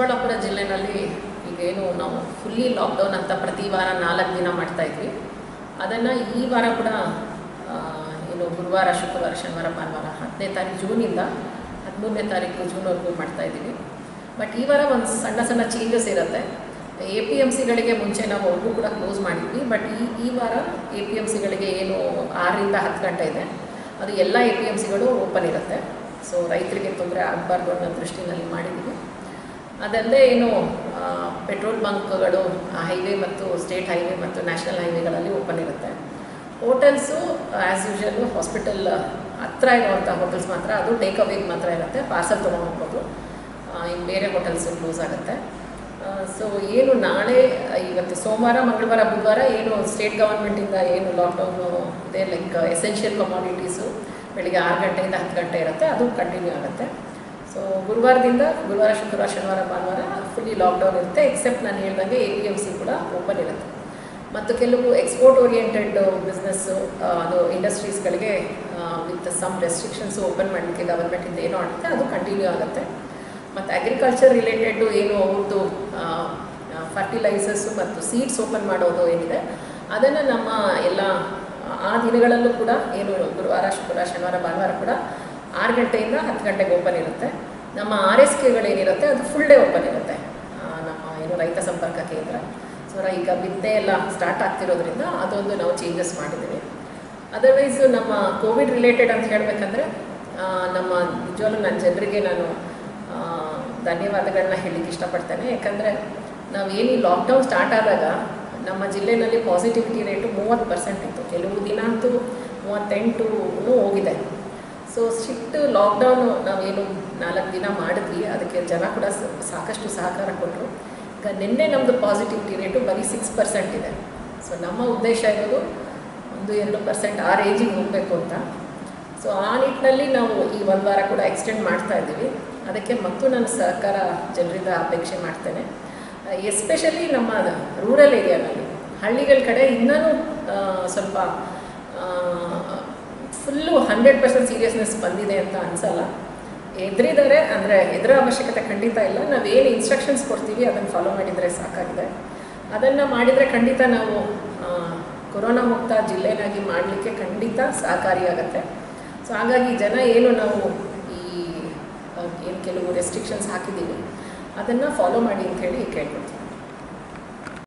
ಚಿಕ್ಕಬಳ್ಳಾಪುರ ಜಿಲ್ಲೆನಲ್ಲಿ ಈಗೇನು ನಾವು ಫುಲ್ಲಿ ಲಾಕ್ಡೌನ್ ಅಂತ ಪ್ರತಿ ವಾರ ನಾಲ್ಕು ದಿನ ಮಾಡ್ತಾ ಇದ್ವಿ ಅದನ್ನು ಈ ವಾರ ಕೂಡ ಆ, ಏನು ಗುರುವಾರ ಶುಕ್ರವಾರ ಶನಿವಾರ ಭಾನುವಾರ ಹತ್ತನೇ ತಾರೀಕು ಜೂನಿಂದ ಹದಿಮೂರನೇ ತಾರೀಕು ಜೂನ್ವರೆಗೂ ಮಾಡ್ತಾ ಇದ್ದೀವಿ ಬಟ್ ಈ ವಾರ ಒಂದು ಸಣ್ಣ ಸಣ್ಣ ಚೇಂಜಸ್ ಇರುತ್ತೆ ಎ ಪಿ ಎಮ್ ಸಿಗಳಿಗೆ ಮುಂಚೆ ನಾವು ಅವ್ರಿಗೂ ಕೂಡ ಕ್ಲೋಸ್ ಮಾಡಿದ್ವಿ ಬಟ್ ಈ ಈ ವಾರ ಎ ಪಿ ಎಮ್ ಸಿಗಳಿಗೆ ಏನು ಆರರಿಂದ ಹತ್ತು ಗಂಟೆ ಇದೆ ಅದು ಎಲ್ಲ ಎ ಪಿ ಎಮ್ ಸಿಗಳು ಓಪನ್ ಇರುತ್ತೆ ಸೊ ರೈತರಿಗೆ ತೊಂದರೆ ಆಗಬಾರ್ದು ಅನ್ನೋ ದೃಷ್ಟಿನಲ್ಲಿ ಮಾಡಿದ್ವಿ ಅದಲ್ಲದೆ ಏನು ಆ, ಪೆಟ್ರೋಲ್ ಬಂಕ್ಗಳು ಹೈವೇ ಮತ್ತು ಸ್ಟೇಟ್ ಹೈವೇ ಮತ್ತು ನ್ಯಾಷನಲ್ ಹೈವೇಗಳಲ್ಲಿ ಓಪನ್ ಇರುತ್ತೆ ಹೋಟೆಲ್ಸು ಆ್ಯಸ್ ಯೂಶಲು ಹಾಸ್ಪಿಟಲ್ ಹತ್ರ ಇರುವಂಥ ಹೋಟೆಲ್ಸ್ ಮಾತ್ರ ಅದು ಟೇಕ್ ಅವೇಗೆ ಮಾತ್ರ ಇರುತ್ತೆ ಪಾರ್ಸಲ್ ತೊಗೊಂಡು ಹೋಗ್ಬೋದು ಇನ್ನು ಬೇರೆ ಹೋಟೆಲ್ಸು ಕ್ಲೋಸ್ ಆಗುತ್ತೆ ಸೊ ಏನು ನಾಳೆ ಇವತ್ತು ಸೋಮವಾರ ಮಂಗಳವಾರ ಬುಧವಾರ ಏನು ಸ್ಟೇಟ್ ಗೌರ್ಮೆಂಟಿಂದ ಏನು ಲಾಕ್ಡೌನು ಇದೆ ಲೈಕ್ ಎಸೆನ್ಷಿಯಲ್ ಕಮಾಡಿಟೀಸು ಬೆಳಿಗ್ಗೆ ಆರು ಗಂಟೆಯಿಂದ ಹತ್ತು ಗಂಟೆ ಇರುತ್ತೆ ಅದು ಕಂಟಿನ್ಯೂ ಆಗುತ್ತೆ ಸೊ ಗುರುವಾರದಿಂದ ಗುರುವಾರ ಶುಕ್ರವಾರ ಶನಿವಾರ ಭಾನುವಾರ ಫುಲ್ಲಿ ಲಾಕ್ಡೌನ್ ಇರುತ್ತೆ ಎಕ್ಸೆಪ್ಟ್ ನಾನು ಹೇಳ್ದಂಗೆ ಎ ಪಿ ಎಮ್ ಸಿ ಕೂಡ ಓಪನ್ ಇರುತ್ತೆ ಮತ್ತು ಕೆಲವು ಎಕ್ಸ್ಪೋರ್ಟ್ ಓರಿಯೆಂಟೆಡ್ ಬಿಸ್ನೆಸ್ಸು ಅದು ಇಂಡಸ್ಟ್ರೀಸ್ಗಳಿಗೆ ವಿತ್ ಸಮ್ ರೆಸ್ಟ್ರಿಕ್ಷನ್ಸ್ ಓಪನ್ ಮಾಡಲಿಕ್ಕೆ ಗವರ್ಮೆಂಟಿಂದ ಏನು ಆಗುತ್ತೆ ಅದು ಕಂಟಿನ್ಯೂ ಆಗುತ್ತೆ ಮತ್ತು ಅಗ್ರಿಕಲ್ಚರ್ ರಿಲೇಟೆಡು ಏನು ಅವ್ರದ್ದು ಫರ್ಟಿಲೈಸರ್ಸು ಮತ್ತು ಸೀಡ್ಸ್ ಓಪನ್ ಮಾಡೋದು ಏನಿದೆ ಅದನ್ನು ನಮ್ಮ ಎಲ್ಲ ಆ ದಿನಗಳಲ್ಲೂ ಕೂಡ ಏನು ಗುರುವಾರ ಶುಕ್ರವಾರ ಶನಿವಾರ ಭಾನುವಾರ ಕೂಡ ಆರು ಗಂಟೆಯಿಂದ ಹತ್ತು ಗಂಟೆಗೆ ಓಪನ್ ಇರುತ್ತೆ ನಮ್ಮ ಆರ್ ಎಸ್ ಕೆಗಳೇನಿರುತ್ತೆ ಅದು ಫುಲ್ ಡೇ ಓಪನ್ ಇರುತ್ತೆ ಆ, ನಮ್ಮ ಏನು ರೈತ ಸಂಪರ್ಕ ಕೇಂದ್ರ ಸೊ ಈಗ ಬಿತ್ತನೆ ಎಲ್ಲ ಸ್ಟಾರ್ಟ್ ಆಗ್ತಿರೋದ್ರಿಂದ ಅದೊಂದು ನಾವು ಚೇಂಜಸ್ ಮಾಡಿದ್ದೀವಿ ಅದರ್ವೈಸ್ ನಮ್ಮ ಕೋವಿಡ್ ರಿಲೇಟೆಡ್ ಅಂತ ಹೇಳಬೇಕಂದ್ರೆ ನಮ್ಮ ನಿಜವಾಗ್ಲೂ ನನ್ನ ಜನರಿಗೆ ನಾನು ಆ, ಧನ್ಯವಾದಗಳನ್ನ ಹೇಳಲಿಕ್ಕೆ ಇಷ್ಟಪಡ್ತೇನೆ ಯಾಕಂದರೆ ನಾವು ಏನು ಈ ಲಾಕ್ಡೌನ್ ಸ್ಟಾರ್ಟ್ ಆದಾಗ ನಮ್ಮ ಜಿಲ್ಲೆಯಲ್ಲಿ ಪಾಸಿಟಿವಿಟಿ ರೇಟು ಮೂವತ್ತು ಪರ್ಸೆಂಟ್ ಇತ್ತು ಕೆಲವು ದಿನ ಅಂತೂ ಮೂವತ್ತೆಂಟು ಹೋಗಿದೆ ಸೊ ಸ್ಟ್ರಿಕ್ಟ್ ಲಾಕ್ಡೌನು ನಾವೇನು ನಾಲ್ಕು ದಿನ ಮಾಡಿದ್ವಿ ಅದಕ್ಕೆ ಜನ ಕೂಡ ಸ- ಸಾಕಷ್ಟು ಸಹಕಾರ ಕೊಟ್ಟರು ಈಗ ನಿನ್ನೆ ನಮ್ಮದು ಪಾಸಿಟಿವಿಟಿ ರೇಟು ಬರೀ ಸಿಕ್ಸ್ ಪರ್ಸೆಂಟ್ ಇದೆ ಸೊ ನಮ್ಮ ಉದ್ದೇಶ ಇರೋದು ಒಂದು ಎರಡು ಪರ್ಸೆಂಟ್ ಆ ರೇಂಜಿಗೆ ಹೋಗಬೇಕು ಅಂತ ಸೊ ಆ ನಿಟ್ಟಿನಲ್ಲಿ ನಾವು ಈ ಒಂದು ವಾರ ಕೂಡ ಎಕ್ಸ್ಟೆಂಡ್ ಮಾಡ್ತಾ ಇದ್ದೀವಿ ಅದಕ್ಕೆ ಮತ್ತು ನಾನು ಸಹಕಾರ ಜನರಿಂದ ಅಪೇಕ್ಷೆ ಮಾಡ್ತೇನೆ ಎಸ್ಪೆಷಲಿ ನಮ್ಮ ರೂರಲ್ ಏರಿಯಾನಲ್ಲಿ ಹಳ್ಳಿಗಳ ಕಡೆ ಇನ್ನೂ ಸ್ವಲ್ಪ ಫುಲ್ಲು ಹಂಡ್ರೆಡ್ ಪರ್ಸೆಂಟ್ ಸೀರಿಯಸ್ನೆಸ್ ಬಂದಿದೆ ಅಂತ ಅನಿಸಲ್ಲ ಎದುರಿದ್ದಾರೆ ಅಂದರೆ ಎದುರ ಅವಶ್ಯಕತೆ ಖಂಡಿತ ಇಲ್ಲ ನಾವೇನು ಇನ್ಸ್ಟ್ರಕ್ಷನ್ಸ್ ಕೊಡ್ತೀವಿ ಅದನ್ನು ಫಾಲೋ ಮಾಡಿದರೆ ಸಾಕಾಗಿದೆ ಅದನ್ನು ಮಾಡಿದರೆ ಖಂಡಿತ ನಾವು ಆ, ಕೊರೋನಾ ಮುಕ್ತ ಜಿಲ್ಲೆನಾಗಿ ಮಾಡಲಿಕ್ಕೆ ಖಂಡಿತ ಸಹಕಾರಿಯಾಗತ್ತೆ ಸೊ ಹಾಗಾಗಿ ಜನ ಏನು ನಾವು ಈ ಏನು ಕೆಲವು ರೆಸ್ಟ್ರಿಕ್ಷನ್ಸ್ ಹಾಕಿದ್ದೀವಿ ಅದನ್ನು ಫಾಲೋ ಮಾಡಿ ಅಂತ ಹೇಳಿ ಕೇಳ್ಕೊಳ್ತೀವಿ